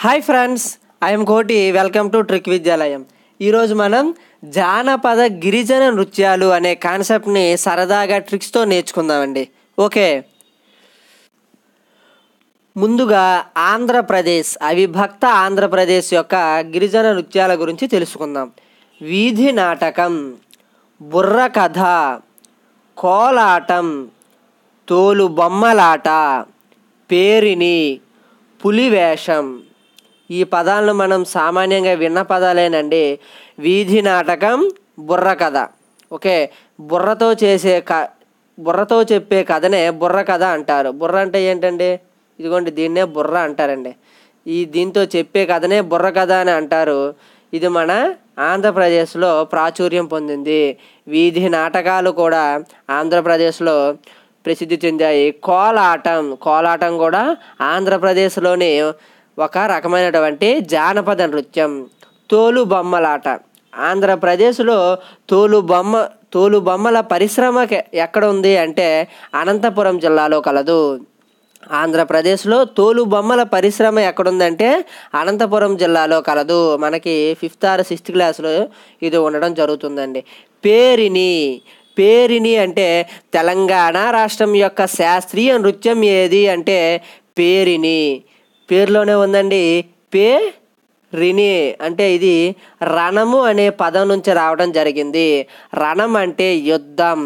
hi friends I'm Koti welcome to trick Vidyalayam ఈరోజు మనం జానపద గిరిజన నృత్యాలు అనే కాన్సెప్ట్ని సరదాగా ట్రిక్స్తో నేర్చుకుందామండి ఓకే ముందుగా ఆంధ్రప్రదేశ్ అవిభక్త ఆంధ్రప్రదేశ్ యొక్క గిరిజన నృత్యాల గురించి తెలుసుకుందాం వీధి నాటకం బుర్ర కథ కోలాటం తోలు బొమ్మలాట పేరిని పులివేషం ఈ పదాలను మనం సామాన్యంగా విన్న పదాలేనండి వీధి నాటకం బుర్ర కథ ఓకే బుర్రతో చేసే క బుర్రతో చెప్పే కథనే బుర్ర కథ అంటారు బుర్ర అంటే ఏంటండి ఇదిగోండి దీన్నే బుర్ర అంటారండి ఈ దీంతో చెప్పే కథనే బుర్ర కథ అని అంటారు ఇది మన ఆంధ్రప్రదేశ్లో ప్రాచుర్యం పొందింది వీధి నాటకాలు కూడా ఆంధ్రప్రదేశ్లో ప్రసిద్ధి చెందాయి కోలాటం కోలాటం కూడా ఆంధ్రప్రదేశ్లోని ఒక రకమైనటువంటి జానపద నృత్యం తోలు బొమ్మలాట ఆంధ్రప్రదేశ్లో తోలు బొమ్మ తోలు బొమ్మల పరిశ్రమ ఎక్కడ ఉంది అంటే అనంతపురం జిల్లాలో కలదు ఆంధ్రప్రదేశ్లో తోలు బొమ్మల పరిశ్రమ ఎక్కడుందంటే అనంతపురం జిల్లాలో కలదు మనకి ఫిఫ్త్ ఆర్ సిక్స్త్ క్లాస్లో ఇది ఉండడం జరుగుతుందండి పేరిని పేరిని అంటే తెలంగాణ రాష్ట్రం యొక్క శాస్త్రీయ నృత్యం ఏది అంటే పేరిని పేరులోనే ఉందండి పే రిని అంటే ఇది రణము అనే పదం నుంచి రావడం జరిగింది రణం అంటే యుద్ధం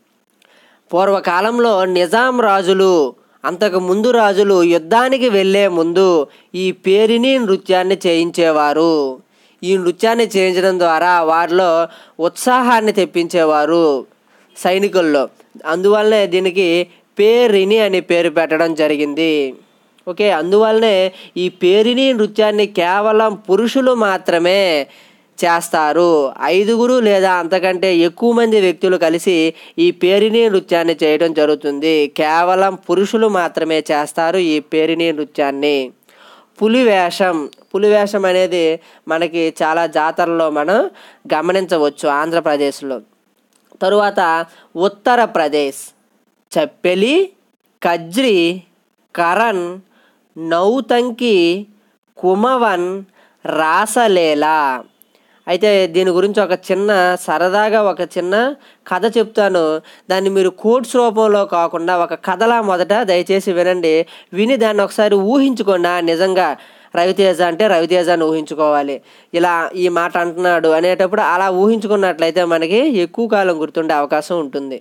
పూర్వకాలంలో నిజాం రాజులు అంతకు ముందు రాజులు యుద్ధానికి వెళ్ళే ముందు ఈ పేరిని నృత్యాన్ని చేయించేవారు ఈ నృత్యాన్ని చేయించడం ద్వారా వారిలో ఉత్సాహాన్ని తెప్పించేవారు సైనికుల్లో అందువల్లనే దీనికి పేరిని అనే పేరు పెట్టడం జరిగింది ఓకే అందువల్లనే ఈ పేరిని నృత్యాన్ని కేవలం పురుషులు మాత్రమే చేస్తారు ఐదుగురు లేదా అంతకంటే ఎక్కువ మంది వ్యక్తులు కలిసి ఈ పేరిని నృత్యాన్ని చేయడం జరుగుతుంది కేవలం పురుషులు మాత్రమే చేస్తారు ఈ పేరిని నృత్యాన్ని పులివేషం పులివేషం అనేది మనకి చాలా జాతరలో మనం గమనించవచ్చు ఆంధ్రప్రదేశ్లో తరువాత ఉత్తరప్రదేశ్ చప్పెలి కజ్రి కరణ్ నౌతంకి కుమవన్ రాసలేలా అయితే దీని గురించి ఒక చిన్న సరదాగా ఒక చిన్న కథ చెప్తాను దాన్ని మీరు కోట్స్ రూపంలో కాకుండా ఒక కథలా మొదట దయచేసి వినండి విని దాన్ని ఒకసారి ఊహించుకోండి నిజంగా రవితేజ అంటే రవితేజని ఊహించుకోవాలి ఇలా ఈ మాట అంటున్నాడు అనేటప్పుడు అలా ఊహించుకున్నట్లయితే మనకి ఎక్కువ కాలం గుర్తుండే అవకాశం ఉంటుంది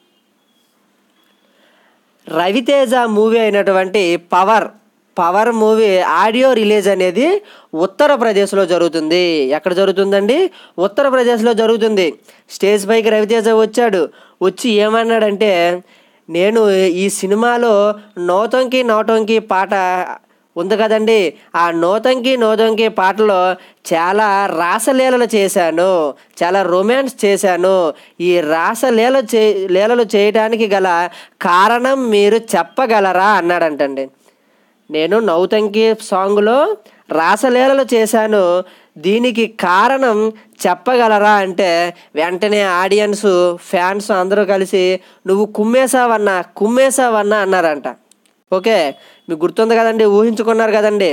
రవితేజ మూవీ అయినటువంటి power power movie audio release అనేది ఉత్తరప్రదేశ్లో జరుగుతుంది ఎక్కడ జరుగుతుందండి ఉత్తరప్రదేశ్లో జరుగుతుంది స్టేజ్ పైకి రవితేజ వచ్చాడు వచ్చి ఏమన్నాడంటే నేను ఈ సినిమాలో నోటంకి నోటంకి పాట ఉంది కదండి ఆ నోతంకి నోతంకి పాటలో చాలా రాసలీలలు చేశాను చాలా రొమాన్స్ చేశాను ఈ రాసలీల చే లీలలు చేయడానికి గల కారణం మీరు చెప్పగలరా అన్నాడంటండి నేను నౌతంకి సాంగ్లో రాసలీలలు చేశాను దీనికి కారణం చెప్పగలరా అంటే వెంటనే ఆడియన్స్ ఫ్యాన్స్ అందరూ కలిసి నువ్వు కుమ్మేసావన్నా కుమ్మేసావన్నా అన్నారంట ఓకే మీకు గుర్తుంది కదండి ఊహించుకున్నారు కదండి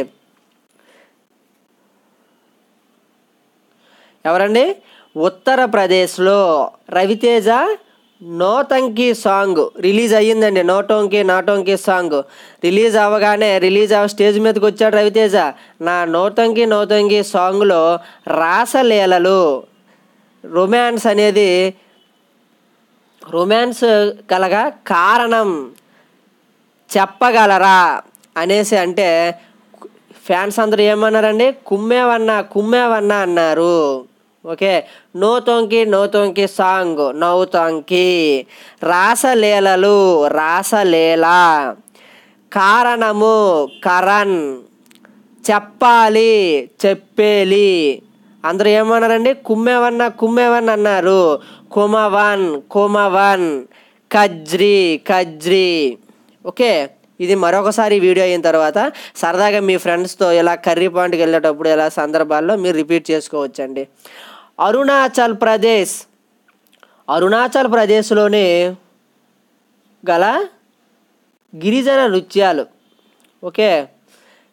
ఎవరండి ఉత్తరప్రదేశ్లో రవితేజ నోతంకి సాంగ్ రిలీజ్ అయ్యిందండి నోటోంకి నాటోంకి సాంగ్ రిలీజ్ అవ్వగానే రిలీజ్ అవ స్టేజ్ మీదకి వచ్చాడు రవితేజ నా నోతంకి నోతంకి సాంగ్లో రాసలీలలు రొమాన్స్ అనేది రొమాన్స్ కలగా కారణం చెప్పగలరా అనేసి అంటే ఫ్యాన్స్ అందరూ ఏమన్నారండి కుమ్మేవన్నా కుమ్మేవన్నా అన్నారు ఓకే నోతోంకి నోతోంకి సాంగ్ నౌతోంకి రాసలీలలు రాసలీల కారణము కరణ్ చెప్పాలి చెప్పేలి అందరూ ఏమన్నారండి కుమ్మేవన్న కుమ్మేవన్ అన్నారు కుమవన్ కుమవన్ కజ్రి కజ్రి ఓకే ఇది మరొకసారి వీడియో అయిన తర్వాత సరదాగా మీ ఫ్రెండ్స్తో ఇలా కర్రీ పాయింట్కి వెళ్ళేటప్పుడు ఇలా సందర్భాల్లో మీరు రిపీట్ చేసుకోవచ్చండి అరుణాచల్ ప్రదేశ్ అరుణాచల్ ప్రదేశ్లోని గల గిరిజన నృత్యాలు ఓకే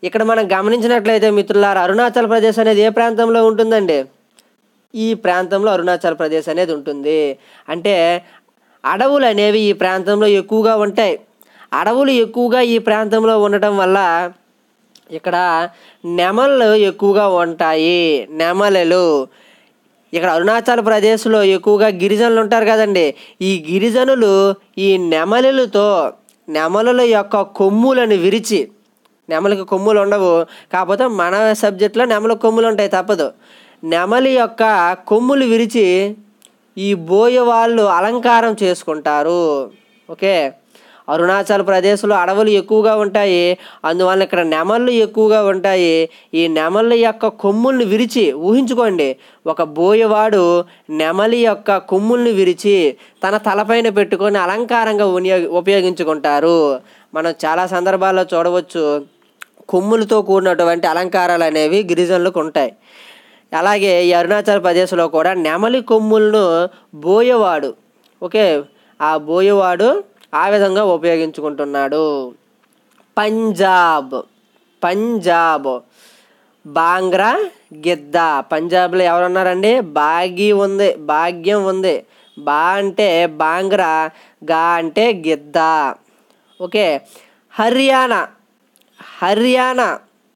ఇక్కడ మనం గమనించినట్లయితే మిత్రులారా అరుణాచల్ ప్రదేశ్ అనేది ఏ ప్రాంతంలో ఉంటుందండి ఈ ప్రాంతంలో అరుణాచల్ ప్రదేశ్ అనేది ఉంటుంది అంటే అడవులు అనేవి ఈ ప్రాంతంలో ఎక్కువగా ఉంటాయి అడవులు ఎక్కువగా ఈ ప్రాంతంలో ఉండటం వల్ల ఇక్కడ నెమళ్ళు ఎక్కువగా ఉంటాయి నెమలలు ఇక్కడ అరుణాచల్ ప్రదేశ్లో ఎక్కువగా గిరిజనులు ఉంటారు కదండి ఈ గిరిజనులు ఈ నెమలులతో నెమలుల యొక్క కొమ్ములను విరిచి నెమలికి కొమ్ములు ఉండవు కాకపోతే మన సబ్జెక్ట్లో నెమల కొమ్ములు ఉంటాయి తప్పదు నెమలి యొక్క కొమ్ములు విరిచి ఈ బోయ వాళ్ళు అలంకారం చేసుకుంటారు ఓకే అరుణాచల్ ప్రదేశ్లో అడవులు ఎక్కువగా ఉంటాయి అందువల్ల ఇక్కడ నెమళ్ళు ఎక్కువగా ఉంటాయి ఈ నెమళ్ళ యొక్క కొమ్ముల్ని విరిచి ఊహించుకోండి ఒక బోయవాడు నెమలి యొక్క కొమ్ముల్ని విరిచి తన తలపైన పెట్టుకొని అలంకారంగా వినియోగ ఉపయోగించుకుంటారు మనం చాలా సందర్భాల్లో చూడవచ్చు కొమ్ములతో కూడినటువంటి అలంకారాలు అనేవి గిరిజనులకు ఉంటాయి అలాగే ఈ అరుణాచల్ ప్రదేశ్లో కూడా నెమలి కొమ్ములను బోయవాడు ఓకే ఆ బోయవాడు ఆ విధంగా ఉపయోగించుకుంటున్నాడు పంజాబ్ పంజాబ్ బాంగ్రా గిద్ద పంజాబ్లో ఎవరున్నారండి బాగి ఉంది భాగ్యం ఉంది బా అంటే బాంగ్రా గా అంటే గిద్ద ఓకే హర్యానా హర్యానా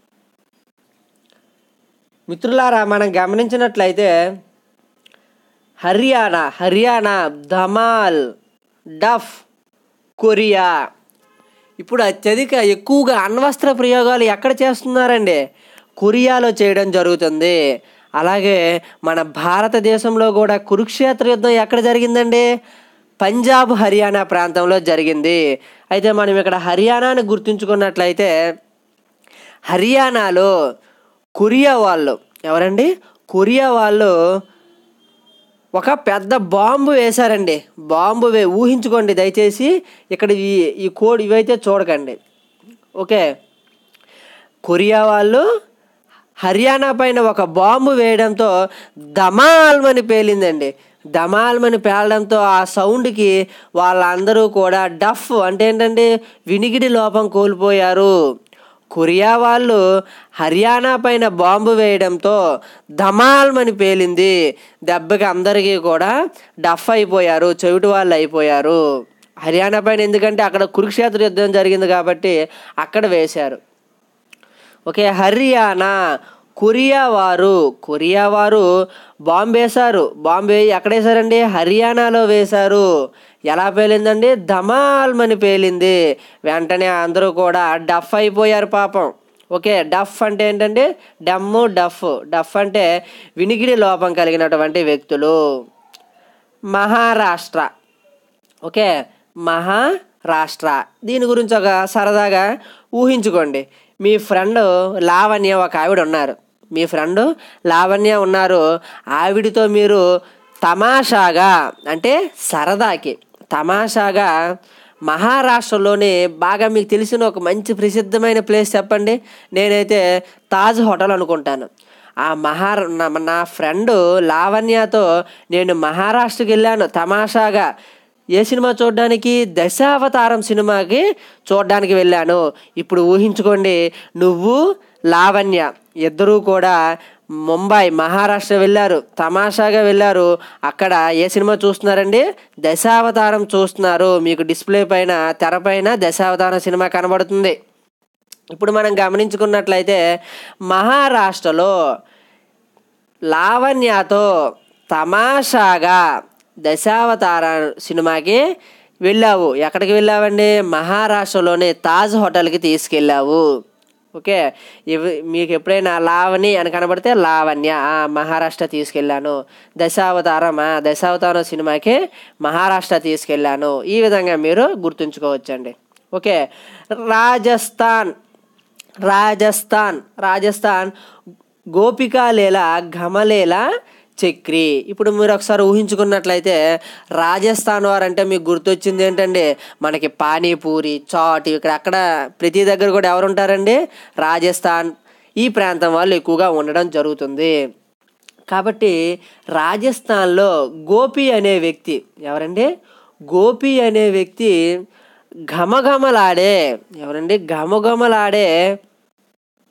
మిత్రులారా మనం గమనించినట్లయితే హర్యానా హర్యానా ధమాల్ డఫ్ కొరియా ఇప్పుడు అత్యధిక ఎక్కువగా అణ్వస్త్ర ప్రయోగాలు ఎక్కడ చేస్తున్నారండి కొరియాలో చేయడం జరుగుతుంది అలాగే మన భారతదేశంలో కూడా కురుక్షేత్ర యుద్ధం ఎక్కడ జరిగిందండి పంజాబ్ హర్యానా ప్రాంతంలో జరిగింది అయితే మనం ఇక్కడ హర్యానాని గుర్తుంచుకున్నట్లయితే హర్యానాలో కొరియా వాళ్ళు ఎవరండి కొరియా వాళ్ళు ఒక పెద్ద బాంబు వేశారండి బాంబు వే ఊహించుకోండి దయచేసి ఇక్కడ ఈ ఈ కోడ్ ఇవైతే చూడకండి ఓకే కొరియా వాళ్ళు హర్యానా పైన ఒక బాంబు వేయడంతో ధమాల్మని పేలిందండి ధమాల్మని పేలడంతో ఆ సౌండ్కి వాళ్ళందరూ కూడా డఫ్ అంటే ఏంటంటే వినికిడి లోపం కోల్పోయారు కొరియా వాళ్ళు హర్యానా పైన బాంబు వేయడంతో ధమాల్మని పేలింది దెబ్బకి అందరికీ కూడా డఫ్ అయిపోయారు చెవిటి వాళ్ళు అయిపోయారు హర్యానా పైన ఎందుకంటే అక్కడ కురుక్షేత్ర యుద్ధం జరిగింది కాబట్టి అక్కడ వేశారు ఓకే హర్యానా కొరియా వారు కొరియా వారు బాంబు వేశారు బాంబు వేయి ఎక్కడ వేశారండి హర్యానాలో వేశారు ఎలా పేలిందండి ధమాల్మని పేలింది వెంటనే అందరూ కూడా డఫ్ అయిపోయారు పాపం ఓకే డఫ్ అంటే ఏంటంటే డమ్ము డఫ్ డఫ్ అంటే వినికిడి లోపం కలిగినటువంటి వ్యక్తులు మహారాష్ట్ర ఓకే మహారాష్ట్ర దీని గురించి ఒక సరదాగా ఊహించుకోండి మీ ఫ్రెండ్ లావణ్య ఒక ఆవిడ ఉన్నారు మీ ఫ్రెండ్ లావణ్య ఉన్నారు ఆవిడతో మీరు తమాషాగా అంటే సరదాకి తమాషాగా మహారాష్ట్రలోని బాగా మీకు తెలిసిన ఒక మంచి ప్రసిద్ధమైన ప్లేస్ చెప్పండి నేనైతే తాజ్ హోటల్ అనుకుంటాను ఆ మహా నా- నా ఫ్రెండ్ లావణ్యతో నేను మహారాష్ట్రకి వెళ్ళాను తమాషాగా ఏ సినిమా చూడడానికి దశావతారం సినిమాకి చూడడానికి వెళ్ళాను ఇప్పుడు ఊహించుకోండి నువ్వు లావణ్య ఇద్దరూ కూడా ముంబై మహారాష్ట్ర వెళ్ళారు తమాషాగా వెళ్ళారు అక్కడ ఏ సినిమా చూస్తున్నారండి దశావతారం చూస్తున్నారు మీకు డిస్ప్లే పైన తెర పైన దశావతారం సినిమా కనబడుతుంది ఇప్పుడు మనం గమనించుకున్నట్లయితే మహారాష్ట్రలో లావణ్యతో తమాషాగా దశావతార సినిమాకి వెళ్ళావు ఎక్కడికి వెళ్ళావండి మహారాష్ట్రలోని తాజ్ హోటల్కి తీసుకెళ్ళావు ఓకే ఇవి మీకు ఎప్పుడైనా లావణి అని కనబడితే లావణ్య ఆ, మహారాష్ట్ర తీసుకెళ్ళాను దశావతారం ఆ, దశావతారం సినిమాకి మహారాష్ట్ర తీసుకెళ్ళాను ఈ విధంగా మీరు గుర్తుంచుకోవచ్చండి ఓకే రాజస్థాన్ రాజస్థాన్ రాజస్థాన్ గోపికాలేల ఘమలేల చక్రి ఇప్పుడు మీరు ఒకసారి ఊహించుకున్నట్లయితే రాజస్థాన్ వారంటే మీకు గుర్తొచ్చింది ఏంటండి మనకి పానీపూరి చాట్ ఇక్కడ అక్కడ ప్రతి దగ్గర కూడా ఎవరు ఉంటారండి రాజస్థాన్ ఈ ప్రాంతం వాళ్ళు ఎక్కువగా ఉండడం జరుగుతుంది కాబట్టి రాజస్థాన్లో గోపి అనే వ్యక్తి ఎవరండి గోపి అనే వ్యక్తి ఘమఘమలాడే ఎవరండి ఘమఘమలాడే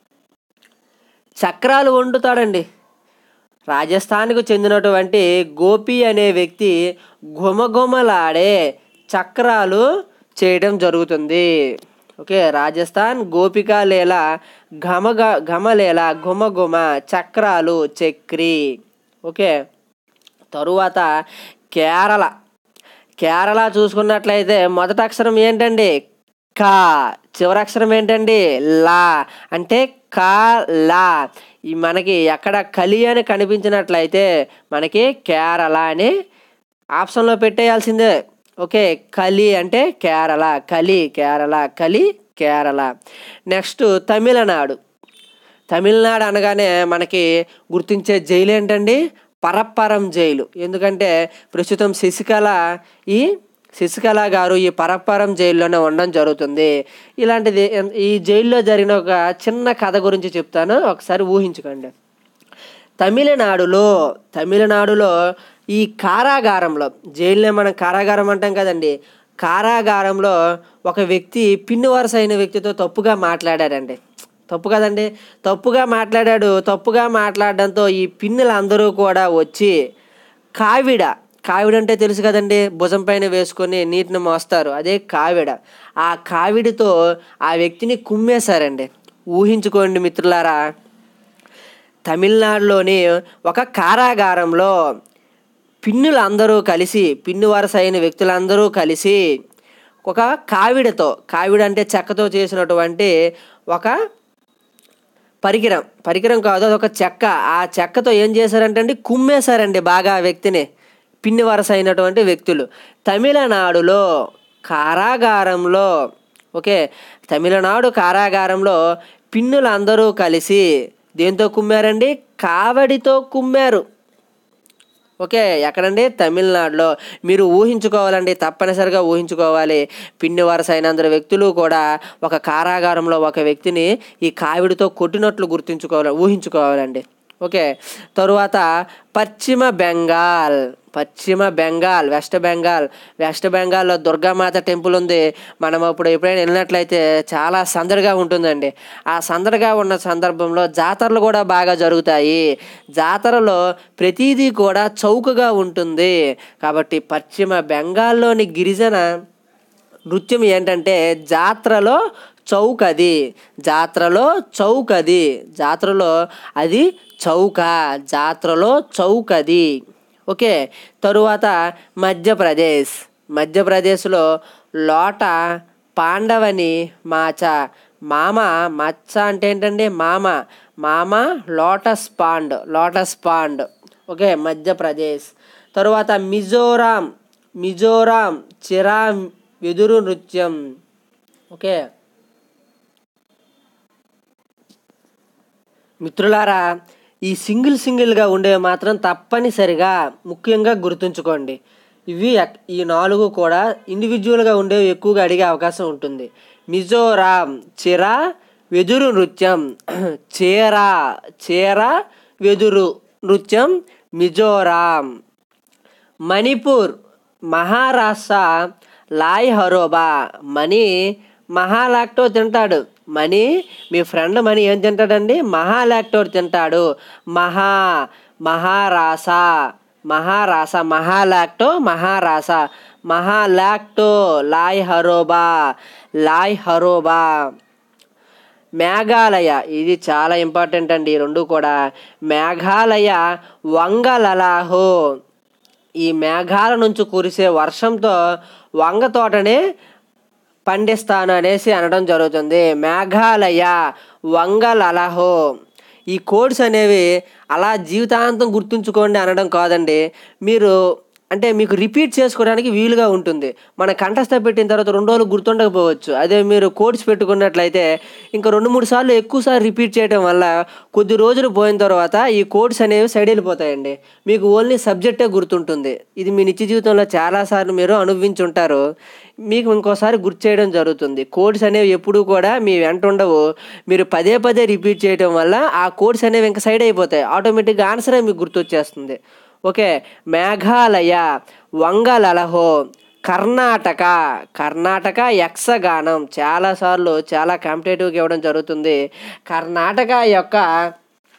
చక్రాలు వండుతాడండి రాజస్థాన్కు చెందినటువంటి గోపి అనే వ్యక్తి గుమగుమలాడే చక్రాలు చేయడం జరుగుతుంది ఓకే రాజస్థాన్ గోపిక లేల ఘమగ ఘమలేల గుమగుమ చక్రాలు చక్రి ఓకే తరువాత కేరళ కేరళ చూసుకున్నట్లయితే మొదటి అక్షరం ఏంటండి కా చివరి అక్షరం ఏంటండి లా అంటే కా లా ఈ మనకి ఎక్కడ కలి అని కనిపించినట్లయితే మనకి కేరళ అని ఆప్షన్లో పెట్టేయాల్సిందే ఓకే కలి అంటే కేరళ కలి కేరళ కలి కేరళ నెక్స్ట్ తమిళనాడు తమిళనాడు అనగానే మనకి గుర్తించే జైలు ఏంటండి పరప్పరం జైలు ఎందుకంటే ప్రస్తుతం శశికళ ఈ శశికళ గారు ఈ పరప్పరం జైల్లోనే ఉండడం జరుగుతుంది ఇలాంటిది ఈ జైల్లో జరిగిన ఒక చిన్న కథ గురించి చెప్తాను ఒకసారి ఊహించుకోండి తమిళనాడులో తమిళనాడులో ఈ కారాగారంలో జైల్లో మనం కారాగారం అంటాం కదండి కారాగారంలో ఒక వ్యక్తి పిన్ని వరుస అయిన వ్యక్తితో తప్పుగా మాట్లాడాడండి తప్పు కదండి తప్పుగా మాట్లాడాడు తప్పుగా మాట్లాడడంతో ఈ పిన్నులందరూ కూడా వచ్చి కావిడ కావిడ అంటే తెలుసు కదండి భుజం పైన వేసుకొని నీటిని మోస్తారు అదే కావిడ ఆ కావిడితో ఆ వ్యక్తిని కుమ్మేశారండి ఊహించుకోండి మిత్రులారా తమిళనాడులోని ఒక కారాగారంలో పిన్నులు అందరూ కలిసి పిన్ను వరుస అయిన వ్యక్తులందరూ కలిసి ఒక కావిడతో కావిడ అంటే చెక్కతో చేసినటువంటి ఒక పరికరం పరికరం కాదు అది ఒక చెక్క ఆ చెక్కతో ఏం చేశారంటే అండి కుమ్మేశారండి బాగా ఆ వ్యక్తిని పిన్ని వరస అయినటువంటి వ్యక్తులు తమిళనాడులో కారాగారంలో ఓకే తమిళనాడు కారాగారంలో పిన్నులు అందరూ కలిసి దేంతో కుమ్మారండి కావడితో కుమ్మారు ఓకే ఎక్కడండి తమిళనాడులో మీరు ఊహించుకోవాలండి తప్పనిసరిగా ఊహించుకోవాలి పిన్ని వరస అయినందరు వ్యక్తులు కూడా ఒక కారాగారంలో ఒక వ్యక్తిని ఈ కావిడితో కొట్టినట్లు గుర్తుంచుకోవాలి ఊహించుకోవాలండి ఓకే తరువాత పశ్చిమ బెంగాల్ పశ్చిమ బెంగాల్ వెస్ట్ బెంగాల్ వెస్ట్ బెంగాల్లో దుర్గామాత టెంపుల్ ఉంది మనం అప్పుడు ఎప్పుడైనా వెళ్ళినట్లయితే చాలా సందడిగా ఉంటుందండి ఆ సందడిగా ఉన్న సందర్భంలో జాతరలు కూడా బాగా జరుగుతాయి జాతరలో ప్రతిదీ కూడా చౌకగా ఉంటుంది కాబట్టి పశ్చిమ బెంగాల్లోని గిరిజన నృత్యం ఏంటంటే జాత్రలో చౌకది జాత్రలో చౌకది జాత్రలో అది చౌక జాత్రలో చౌకది ఓకే తరువాత మధ్యప్రదేశ్ మధ్యప్రదేశ్లో లోట పాండవని మాచ మామ మచ్చ అంటే ఏంటండి మామ మామ lotus pond lotus pond okay Madhya Pradesh తరువాత మిజోరాం మిజోరాం చిరా వెదురు నృత్యం ఓకే మిత్రులారా ఈ సింగిల్ సింగిల్గా ఉండేవి మాత్రం తప్పనిసరిగా ముఖ్యంగా గుర్తుంచుకోండి ఇవి ఎక్- ఈ నాలుగు కూడా ఇండివిజువల్గా ఉండేవి ఎక్కువగా అడిగే అవకాశం ఉంటుంది మిజోరాం చిర వెదురు నృత్యం చీర చీర వెదురు నృత్యం మిజోరాం మణిపూర్ మహారాష్ట్ర లాయ్ హరోబా మణి మహాలాక్టో తింటాడు మణి మీ ఫ్రెండ్ మణి ఏం తింటాడండి మహాలాక్టో తింటాడు మహా మహారాస మహారాస మహాలాక్టో మహారాస మహాలాక్టో లాయ్ హరోబా లాయ్ హరోబా మేఘాలయ ఇది చాలా ఇంపార్టెంట్ అండి ఈ రెండు కూడా మేఘాలయ వంగలలాహో ఈ మేఘాల నుంచి కురిసే వర్షంతో వంగ తోటని పండిస్తాను అనేసి అనడం జరుగుతుంది మేఘాలయ వంగలలహో ఈ కోడ్స్ అనేవి అలా జీవితాంతం గుర్తుంచుకోండి అనడం కాదండి మీరు అంటే మీకు రిపీట్ చేసుకోవడానికి వీలుగా ఉంటుంది మన కంఠస్థ పెట్టిన తర్వాత రెండు రోజులు గుర్తుండకపోవచ్చు అదే మీరు కోడ్స్ పెట్టుకున్నట్లయితే ఇంకా రెండు మూడు సార్లు ఎక్కువసార్లు రిపీట్ చేయడం వల్ల కొద్ది రోజులు పోయిన తర్వాత ఈ కోడ్స్ అనేవి సైడ్ వెళ్ళిపోతాయండి మీకు ఓన్లీ సబ్జెక్టే గుర్తుంటుంది ఇది మీ నిత్య జీవితంలో చాలాసార్లు మీరు అనుభవించుంటారు మీకు ఇంకోసారి గుర్తు చేయడం జరుగుతుంది కోడ్స్ అనేవి ఎప్పుడూ కూడా మీ వెంట ఉండవు మీరు పదే పదే రిపీట్ చేయడం వల్ల ఆ కోడ్స్ అనేవి ఇంకా సైడ్ అయిపోతాయి ఆటోమేటిక్గా ఆన్సరే మీకు గుర్తొచ్చేస్తుంది ఓకే మేఘాలయ వంగలలహో కర్ణాటక కర్ణాటక యక్షగానం చాలాసార్లు చాలా కాంపిటేటివ్గా ఇవ్వడం జరుగుతుంది కర్ణాటక యొక్క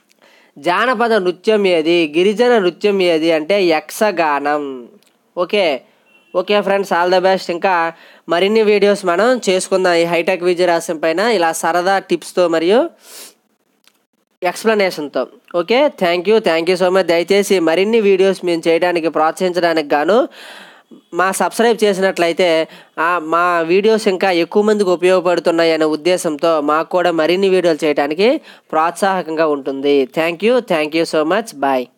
జానపద నృత్యం ఏది గిరిజన నృత్యం ఏది అంటే Yakshagana okay okay friends all the best ఇంకా మరిన్ని వీడియోస్ మనం చేసుకుందాం ఈ హైటెక్ విజయరాశం పైన ఇలా సరదా టిప్స్తో మరియు ఎక్స్ప్లెనేషన్తో okay thank you thank you so much దయచేసి మరిన్ని వీడియోస్ మేము చేయడానికి ప్రోత్సహించడానికి గాను మా సబ్స్క్రైబ్ చేసినట్లయితే ఆ, మా వీడియోస్ ఇంకా ఎక్కువ మందికి ఉపయోగపడుతున్నాయి అనే ఉద్దేశంతో మాకు కూడా మరిన్ని వీడియోలు చేయడానికి ప్రోత్సాహకంగా ఉంటుంది thank you thank you so much bye